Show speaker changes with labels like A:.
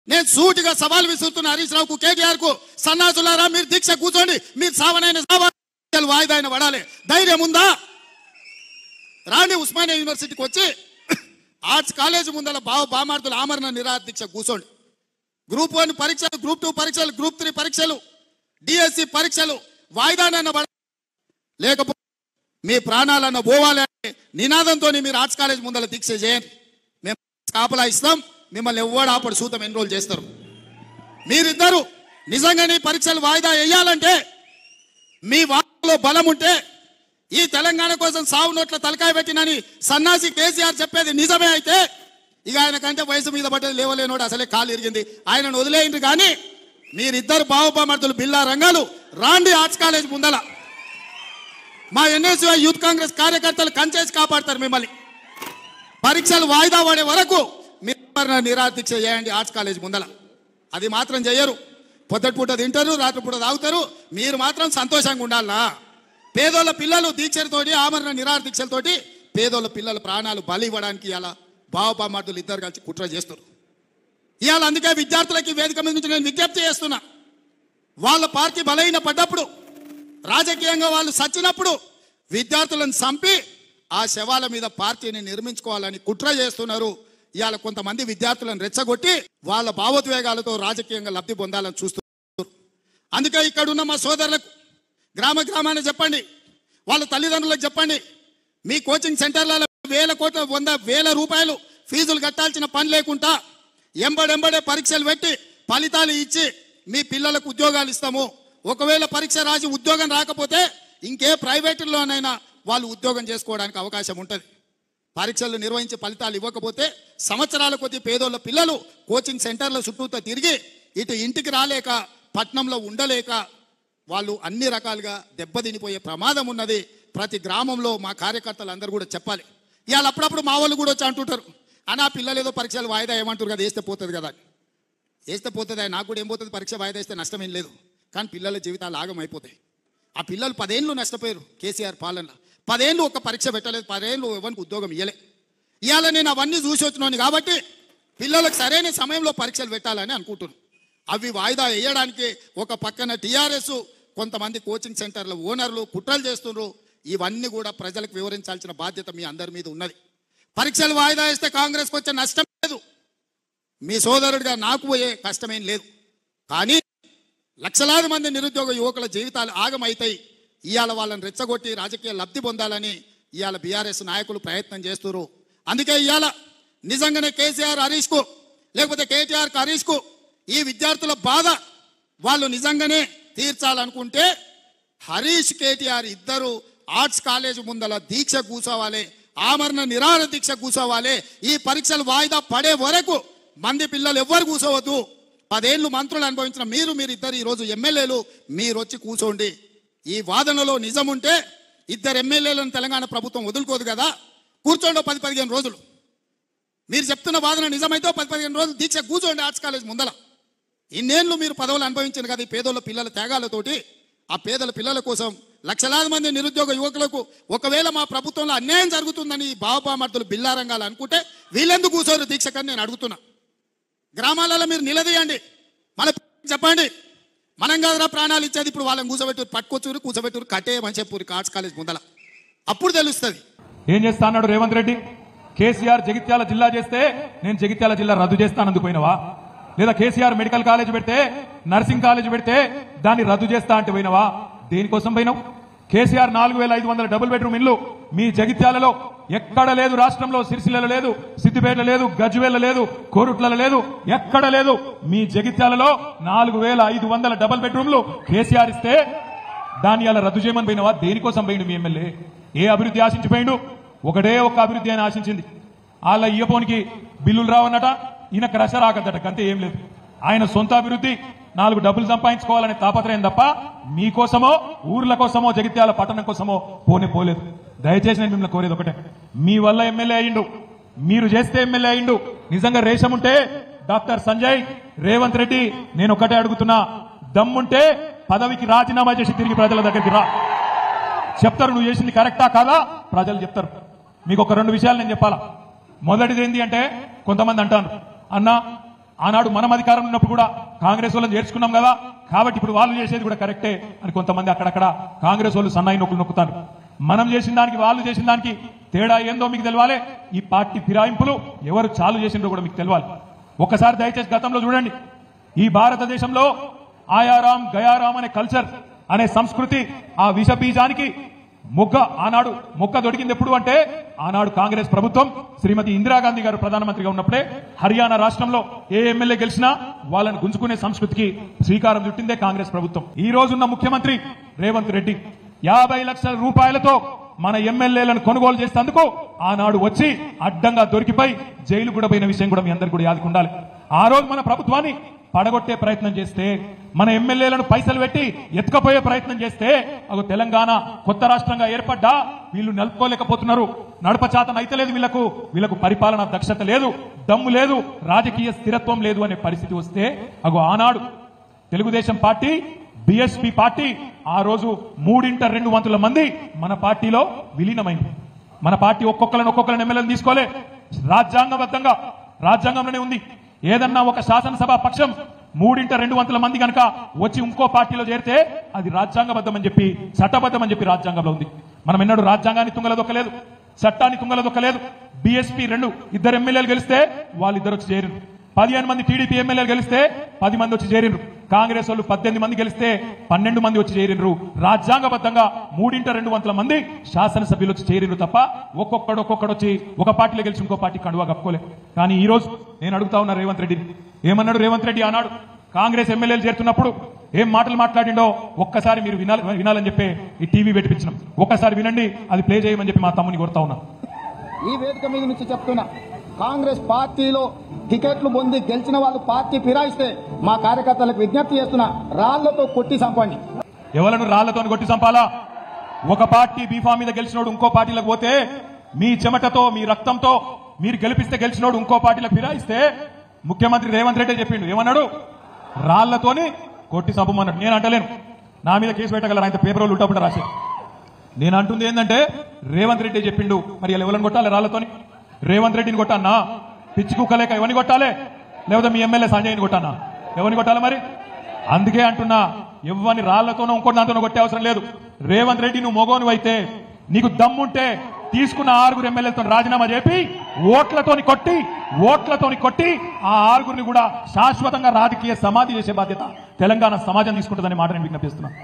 A: నేను సూటిగా సవాల్ విసురుతున్న హరీష్ రావుకు కేటీఆర్ కు సన్నాసులారా మీరు దీక్ష కూర్చోండి మీరు సావనైన సవాల్ వాయిదా అయిన పడాలి ధైర్యం ఉందా రాండి ఉస్మానియా యూనివర్సిటీకి వచ్చి ఆర్ట్స్ కాలేజ్ ముందల బావ బామార్దుల ఆమరణ నిరాహార దీక్ష కూర్చోండి గ్రూప్ వన్ పరీక్షలు గ్రూప్ టూ పరీక్షలు గ్రూప్ త్రీ పరీక్షలు డిఎస్సి పరీక్షలు వాయిదానన్న పడ లేకపోతే మీ ప్రాణాలన్న పోవాలి అంటే నినాదంతో మీరు ఆర్ట్స్ కాలేజ్ ముందల దీక్ష చేయండి మేము కాపలా ఇస్తాం మిమ్మల్ని ఎవ్వడు ఆపడు సూతం ఎన్రోల్ చేస్తారు మీరిద్దరు నిజంగానే ఈ పరీక్షలు వాయిదా వేయాలంటే మీ వాటిలో బలం ఉంటే ఈ తెలంగాణ కోసం సావు నోట్ల తలకాయ పెట్టినని సన్నాసి కేసీఆర్ చెప్పేది నిజమే అయితే ఇక ఆయన కంటే వయసు మీద పడ్డది లేవలేనోడు అసలే కాలు ఇరిగింది ఆయనను వదిలేయండి కానీ మీరిద్దరు బావబామర్దులు బిల్లా రంగాలు రాండి ఆర్ట్స్ కాలేజ్ ముందల మా ఎన్ఎస్యూ యూత్ కాంగ్రెస్ కార్యకర్తలు కంచేసి కాపాడతారు మిమ్మల్ని పరీక్షలు వాయిదా పడే వరకు మీరు నిరాదీక్ష చేయండి ఆర్ట్స్ కాలేజ్ ముందల అది మాత్రం చేయరు పొద్దుటి పూట తింటారు రాత్రి పూట తాగుతారు మీరు మాత్రం సంతోషంగా ఉండాలా పేదోళ్ళ పిల్లలు దీక్షలతోటి ఆమరణ నిరాహార దీక్షలతోటి పేదోళ్ళ పిల్లల ప్రాణాలు బలి ఇవ్వడానికి ఇలా బావబామార్దులు ఇద్దరు కలిసి కుట్ర చేస్తారు ఇవాళ అందుకే విద్యార్థులకి వేదిక మీద నుంచి నేను విజ్ఞప్తి చేస్తున్నా వాళ్ళ పార్టీ బలహీన పడ్డప్పుడు రాజకీయంగా వాళ్ళు సచ్చినప్పుడు విద్యార్థులను చంపి ఆ శవాల మీద పార్టీని నిర్మించుకోవాలని కుట్ర చేస్తున్నారు ఇవాళ కొంతమంది విద్యార్థులను రెచ్చగొట్టి వాళ్ళ భావోద్వేగాలతో రాజకీయంగా లబ్ధి పొందాలని చూస్తున్నారు అందుకే ఇక్కడ ఉన్న మా సోదరులకు గ్రామ గ్రామాన చెప్పండి వాళ్ళ తల్లిదండ్రులకు చెప్పండి మీ కోచింగ్ సెంటర్లలో వేల కోట్ల వంద వేల రూపాయలు ఫీజులు కట్టాల్సిన పని లేకుండా ఎంబడెంబడే పరీక్షలు పెట్టి ఫలితాలు ఇచ్చి మీ పిల్లలకు ఉద్యోగాలు ఇస్తాము ఒకవేళ పరీక్ష రాసి ఉద్యోగం రాకపోతే ఇంకే ప్రైవేటులోనైనా వాళ్ళు ఉద్యోగం చేసుకోవడానికి అవకాశం ఉంటుంది పరీక్షలు నిర్వహించి ఫలితాలు ఇవ్వకపోతే సంవత్సరాల కొద్ది పేదోళ్ళ పిల్లలు కోచింగ్ సెంటర్ల చుట్టూతో తిరిగి ఇటు ఇంటికి రాలేక పట్నంలో ఉండలేక వాళ్ళు అన్ని రకాలుగా దెబ్బతినిపోయే ప్రమాదం ఉన్నది ప్రతి గ్రామంలో మా కార్యకర్తలు అందరూ కూడా చెప్పాలి ఇవాళ అప్పుడప్పుడు మా వాళ్ళు కూడా వచ్చి అంటుంటారు అనా పిల్లలు ఏదో పరీక్షలు వాయిదా ఏమంటారు కదా వేస్తే పోతుంది కదా అని. వేస్తే పోతుంది నాకు కూడా ఏం పోతుంది పరీక్ష వాయిదా వేస్తే నష్టం ఏం లేదు కానీ పిల్లల జీవితాలు ఆగం అయిపోతాయి ఆ పిల్లలు పదేళ్ళు నష్టపోయారు కేసీఆర్ పాలనలో పదేళ్ళు ఒక పరీక్ష పెట్టలేదు పదేళ్ళు ఎవరికి ఉద్యోగం ఇవ్వలే ఇవాళ నేను అవన్నీ చూసి వచ్చినాను కాబట్టి పిల్లలకు సరైన సమయంలో పరీక్షలు పెట్టాలని అనుకుంటున్నాను అవి వాయిదా వేయడానికి ఒక పక్కన టీఆర్ఎస్ కొంతమంది కోచింగ్ సెంటర్ల ఓనర్లు కుట్రలు చేస్తున్నారు ఇవన్నీ కూడా ప్రజలకు వివరించాల్సిన బాధ్యత మీ అందరి మీద ఉన్నది పరీక్షలు వాయిదా వేస్తే కాంగ్రెస్కి వచ్చే నష్టం లేదు మీ సోదరుడిగా నాకు పోయే కష్టమేం లేదు కానీ లక్షలాది మంది నిరుద్యోగ యువకుల జీవితాలు ఆగమైతాయి ఇవాళ వాళ్ళని రెచ్చగొట్టి రాజకీయ లబ్ధి పొందాలని ఇవాళ బీఆర్ఎస్ నాయకులు ప్రయత్నం చేస్తున్నారు అందుకే ఇవాళ నిజంగానే కేసీఆర్ హరీష్కు లేకపోతే కేటీఆర్ హరీష్కు ఈ విద్యార్థుల బాధ వాళ్ళు నిజంగానే తీర్చాలనుకుంటే హరీష్ కేటీఆర్ ఇద్దరు ఆర్ట్స్ కాలేజ్ ముందల దీక్ష కూర్చోవాలి ఆమరణ నిరాహార దీక్ష కూర్చోవాలి ఈ పరీక్షలు వాయిదా పడే వరకు మంది పిల్లలు ఎవ్వరు కూర్చోవద్దు పదేళ్ళు మంత్రులు అనుభవించిన మీరు మీరు ఇద్దరు ఈరోజు ఎమ్మెల్యేలు మీరు వచ్చి కూర్చోండి ఈ వాదనలో నిజం ఉంటే ఇద్దరు ఎమ్మెల్యేలను తెలంగాణ ప్రభుత్వం వదులుకోదు కదా కూర్చోండి ఓ పది పదిహేను రోజులు మీరు చెప్తున్న వాదన నిజమైతే ఓ పది పదిహేను రోజులు దీక్ష కూర్చోండి ఆర్ట్స్ కాలేజ్ ముందల ఇన్నేళ్ళు మీరు పదవులు అనుభవించారు కదా ఈ పేదోళ్ళ పిల్లల త్యాగాలతోటి ఆ పేదల పిల్లల కోసం లక్షలాది మంది నిరుద్యోగ యువకులకు ఒకవేళ మా ప్రభుత్వంలో అన్యాయం జరుగుతుందని ఈ బావబామర్దులు బిల్లారంగాలు అనుకుంటే వీళ్ళెందుకు కూర్చోరు దీక్ష కని నేను అడుగుతున్నా గ్రామాలలో మీరు నిలదీయండి మన చెప్పండి మనం కాదురా ప్రాణాలు ఇచ్చేది ఇప్పుడు వాళ్ళని కూర్చోబెట్టు పట్టుకొచ్చురు కూర్చోబెట్టురు కట్టేయమని చెప్పు ఆర్ట్స్ కాలేజ్ ముందల అప్పుడు తెలుస్తుంది
B: ఏం చేస్తా అన్నాడు రేవంత్ రెడ్డి కేసీఆర్ జగిత్యాల జిల్లా చేస్తే నేను జగిత్యాల జిల్లా రద్దు చేస్తానందుకు పోయినవా లేదా కేసీఆర్ మెడికల్ కాలేజ్ పెడితే నర్సింగ్ కాలేజ్ పెడితే దాన్ని రద్దు చేస్తా అంటే పోయినవా దేనికోసం పోయినావు కేసీఆర్ నాలుగు వేల ఐదు వందల డబుల్ బెడ్రూమ్ ఇల్లు మీ జగిత్యాలలో ఎక్కడ లేదు రాష్ట్రంలో సిరిసిల్లలో లేదు సిద్దిపేటలో లేదు గజ్వేల లేదు కోరుట్లలో లేదు ఎక్కడ లేదు మీ జగిత్యాలలో నాలుగు వేల ఐదు వందల డబుల్ బెడ్రూమ్లు కేసీఆర్ ఇస్తే దాన్ని అలా రద్దు చేయమని పోయినవా దేనికోసం పోయిండు మీ ఎమ్మెల్యే ఏ అభివృద్ధి ఆశించిపోయిండు ఒకటే ఒక అభివృద్ధి అని ఆశించింది వాళ్ళ ఇయ్యపోనికి బిల్లులు రావన్నట ఈయన క్రష రాకద్దట కంతే ఏం లేదు ఆయన సొంత అభివృద్ధి నాలుగు డబ్బులు సంపాదించుకోవాలనే తాపత్రయం తప్ప మీకోసమో ఊర్ల కోసమో జగిత్యాల పట్టణం కోసమో పోనే పోలేదు దయచేసి నేను మిమ్మల్ని కోరేది ఒకటే మీ వల్ల ఎమ్మెల్యే అయ్యిండు మీరు చేస్తే ఎమ్మెల్యే అయ్యిండు నిజంగా రేషం ఉంటే డాక్టర్ సంజయ్ రేవంత్ రెడ్డి నేను ఒకటే అడుగుతున్నా దమ్ముంటే పదవికి రాజీనామా చేసి తిరిగి ప్రజల దగ్గరికి రా చెప్తారు నువ్వు చేసింది కరెక్టా కాదా ప్రజలు చెప్తారు మీకు ఒక రెండు విషయాలు నేను చెప్పాలా మొదటిది ఏంటి అంటే కొంతమంది అంటారు అన్న ఆనాడు మనం అధికారం ఉన్నప్పుడు కూడా కాంగ్రెస్ వాళ్ళని చేర్చుకున్నాం కదా కాబట్టి ఇప్పుడు వాళ్ళు చేసేది కూడా కరెక్టే అని కొంతమంది అక్కడక్కడ కాంగ్రెస్ వాళ్ళు సన్నాయి నొక్కులు నొక్కుతారు మనం చేసిన దానికి వాళ్ళు చేసిన దానికి తేడా ఏందో మీకు తెలవాలి ఈ పార్టీ ఫిరాయింపులు ఎవరు చాలు చేసిందో కూడా మీకు తెలవాలి ఒక్కసారి దయచేసి గతంలో చూడండి ఈ భారతదేశంలో ఆయారాం గయారాం అనే కల్చర్ అనే సంస్కృతి ఆ విష బీజానికి మొగ్గ ఆనాడు మొక్క దొరికింది ఎప్పుడు అంటే ఆనాడు కాంగ్రెస్ ప్రభుత్వం శ్రీమతి ఇందిరాగాంధీ గారు ప్రధానమంత్రిగా ఉన్నప్పుడే హర్యానా రాష్ట్రంలో ఏ ఎమ్మెల్యే గెలిచినా వాళ్ళని గుంజుకునే సంస్కృతికి శ్రీకారం చుట్టిందే కాంగ్రెస్ ప్రభుత్వం ఈ రోజున్న ముఖ్యమంత్రి రేవంత్ రెడ్డి యాభై లక్షల రూపాయలతో మన ఎమ్మెల్యేలను కొనుగోలు చేసేందుకు ఆనాడు వచ్చి అడ్డంగా దొరికిపోయి జైలు కూడా పోయిన విషయం కూడా మీ అందరికీ కూడా యాదుకుండాలి ఆ రోజు మన ప్రభుత్వాన్ని పడగొట్టే ప్రయత్నం చేస్తే మన ఎమ్మెల్యేలను పైసలు పెట్టి ఎత్తుకపోయే ప్రయత్నం చేస్తే అగో తెలంగాణ కొత్త రాష్ట్రంగా ఏర్పడ్డా వీళ్ళు నిలుపుకోలేకపోతున్నారు నడప చాతన అయితే లేదు వీళ్ళకు వీళ్ళకు పరిపాలన దక్షత లేదు దమ్ము లేదు రాజకీయ స్థిరత్వం లేదు అనే పరిస్థితి వస్తే అగో ఆనాడు తెలుగుదేశం పార్టీ బిఎస్పి పార్టీ ఆ రోజు మూడింట రెండు వంతుల మంది మన పార్టీలో విలీనమైంది మన పార్టీ ఒక్కొక్కరిని ఒక్కొక్కరిని ఎమ్మెల్యేలు తీసుకోలే రాజ్యాంగబద్ధంగా రాజ్యాంగంలోనే ఉంది ఏదన్నా ఒక శాసనసభ పక్షం మూడింట రెండు వందల మంది కనుక వచ్చి ఇంకో పార్టీలో చేరితే అది రాజ్యాంగబద్ధం అని చెప్పి చట్టబద్ధం అని చెప్పి రాజ్యాంగంలో ఉంది మనం ఎన్నడూ రాజ్యాంగాన్ని తుంగలదొక్కలేదు చట్టాన్ని తుంగలదొక్కలేదు బీఎస్పీ రెండు ఇద్దరు ఎమ్మెల్యేలు గెలిస్తే వాళ్ళిద్దరు వచ్చి చేరిరు పదిహేను మంది టీడీపీ ఎమ్మెల్యేలు గెలిస్తే పది మంది వచ్చి చేరినరు కాంగ్రెస్ వాళ్ళు పద్దెనిమిది మంది గెలిస్తే పన్నెండు మంది వచ్చి చేరినరు రాజ్యాంగబద్ధంగా మూడింట రెండు వందల మంది శాసనసభ్యులు వచ్చి చేరినరు తప్ప ఒక్కొక్కడు ఒక్కొక్కడు వచ్చి ఒక పార్టీలో గెలిచి ఇంకో పార్టీ కండువా కప్పుకోలే కానీ ఈ రోజు నేను అడుగుతా ఉన్నా రేవంత్ రెడ్డిని ఏమన్నాడు రేవంత్ రెడ్డి ఆనాడు కాంగ్రెస్ ఎమ్మెల్యేలు చేరుతున్నప్పుడు ఏం మాటలు మాట్లాడిండో ఒక్కసారి మీరు వినాలి వినాలని చెప్పి ఈ టీవీ పెట్టించినాం ఒక్కసారి వినండి అది ప్లే చేయమని చెప్పి మా తమ్ముని కొడతా ఉన్నా
C: ఈ వేదిక మీద నుంచి చెప్తున్నా కాంగ్రెస్ పార్టీలో టికెట్లు పొంది గెలిచిన వాళ్ళు పార్టీ ఫిరాయిస్తే మా కార్యకర్తలకు విజ్ఞప్తి చేస్తున్నా రాళ్లతో కొట్టి చంపండి
B: ఎవలను రాళ్లతో కొట్టి చంపాలా ఒక పార్టీ బీఫా మీద గెలిచినోడు ఇంకో పార్టీలకు పోతే మీ చెమటతో మీ రక్తంతో మీరు గెలిపిస్తే గెలిచినోడు ఇంకో పార్టీలకు ఫిరాయిస్తే ముఖ్యమంత్రి రేవంత్ రెడ్డి చెప్పిండు ఏమన్నాడు రాళ్లతోని కొట్టి చంపమన్నాడు నేను అంటలేను నా మీద కేసు పెట్టగలరు ఆయన పేపర్ వాళ్ళు ఉల్టాపుట రాసి నేను అంటుంది ఏంటంటే రేవంత్ రెడ్డి చెప్పిండు మరి ఇలా ఎవరిని కొట్టాలి రాళ్లతోని రేవంత్ రెడ్డిని కొట్టానా పిచ్చి కుక్కలేక ఎవరిని కొట్టాలి లేకపోతే మీ ఎమ్మెల్యే సంజయ్ని కొట్టానా ఎవరిని కొట్టాలి మరి అందుకే అంటున్నా ఎవరిని రాళ్లతోనో ఇంకోటి దాంతోనో కొట్టే అవసరం లేదు రేవంత్ రెడ్డి నువ్వు మొగోను అయితే నీకు దమ్ముంటే తీసుకున్న ఆరుగురు ఎమ్మెల్యేలతో రాజీనామా చేపి ఓట్లతోని కొట్టి ఓట్లతోని కొట్టి ఆ ఆరుగురిని కూడా శాశ్వతంగా రాజకీయ సమాధి చేసే బాధ్యత తెలంగాణ సమాజం తీసుకుంటుందనే మాట నేను విజ్ఞప్తిస్తున్నా